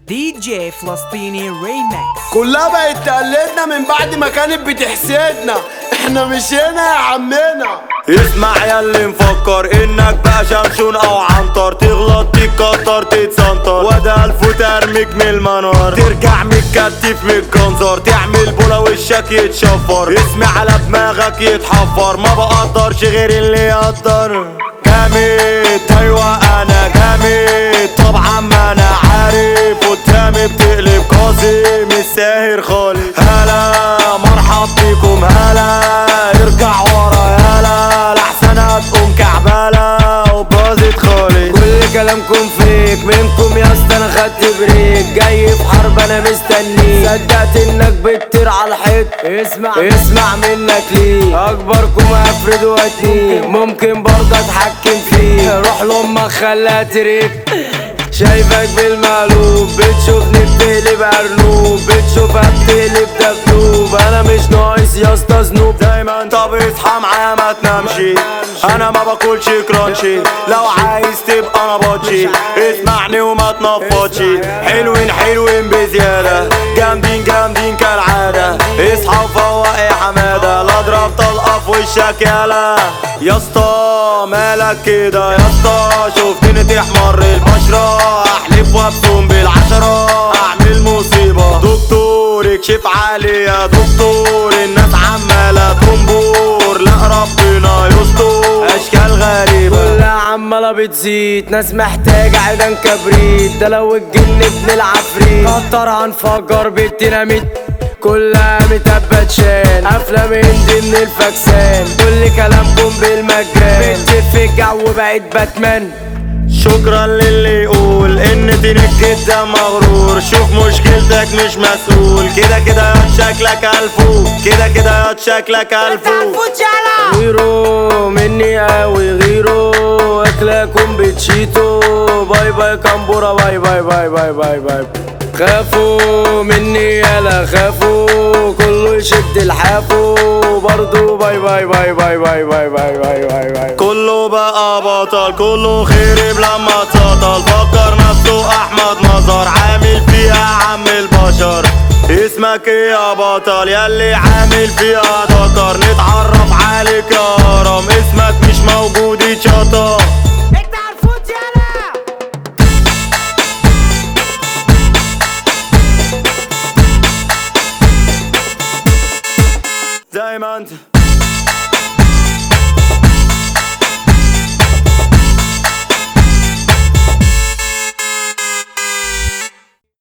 دي جي فلسطيني ريمكس كلها بقت تقلدنا من بعد ما كانت بتحسدنا احنا مشينا يا عمنا اسمع يا اللي مفكر انك بقى شمشون او عنتر تغلط تتكتر تتسنطر وده الف وترميك من المنار ترجع متكتف من الجنزر تعمل بولا وشك يتشفر اسمع على دماغك يتحفر ما بقدرش غير اللي يقدر جامد ايوه انا جامد طبعا ما انا عارف قدامي بتقلب قاسم الساهر خالص هلا مرحب بيكم هلا ارجع ورا يالا لحسن هتقوم كعبالة وباظت خالص كل كلامكم فيك منكم يا اسطى انا خدت بريك جاي في حرب انا مستنيك صدقت انك بتطير على الحيط اسمع اسمع منك ليه اكبركم افرد واتنيه ممكن برضه اتحكم فيه روح لامك خليها تريك شايفك بالمقلوب بتشوفني بتقلب ارنوب بتشوفها بتقلب دبدوب انا مش ناقص يا اسطى ذنوب دايما طب اصحى معايا ما تنامشي انا ما باكلش كرانشي لو عايز تبقى انا باتشي اسمعني وما تنفضش حلوين حلوين بزيادة جامدين جامدين كالعادة اصحى وفوق يا حمادة لا اضرب طلقة في وشك يالا يا اسطى مالك كده يا اسطى شفتني تحمر البشرة احلف وابتم بالعشرة اعمل مصيبة دكتور اكشف علي يا دكتور الناس عمالة تنبور لا ربنا يستر اشكال غريبة كلها عمالة بتزيد ناس محتاجة عيدان كبريت ده لو الجن ابن العفريت كتر هنفجر بالديناميت كلها متبت شان افلام هندي من الفاكسان كل كلامكم بالمجان بنت في الجو بقيت باتمان شكرا للي يقول ان تنك ده مغرور شوف مشكلتك مش مسؤول كده كده يا شكلك الفو كده كده يا شكلك الفو غيرو مني قوي غيرو اكلكم بتشيتو باي باي كامبورا باي باي باي باي باي باي خافوا مني يالا خافوا كله يشد الحافو برضو باي باي باي باي باي باي باي باي باي باي كله بقى بطل كله خرب لما اتسطل فكر نفسه احمد نظر عامل فيها عم البشر اسمك ايه يا بطل ياللي عامل فيها ذكر نتعرف عليك يا هرم اسمك مش موجود يتشطر زي ما انت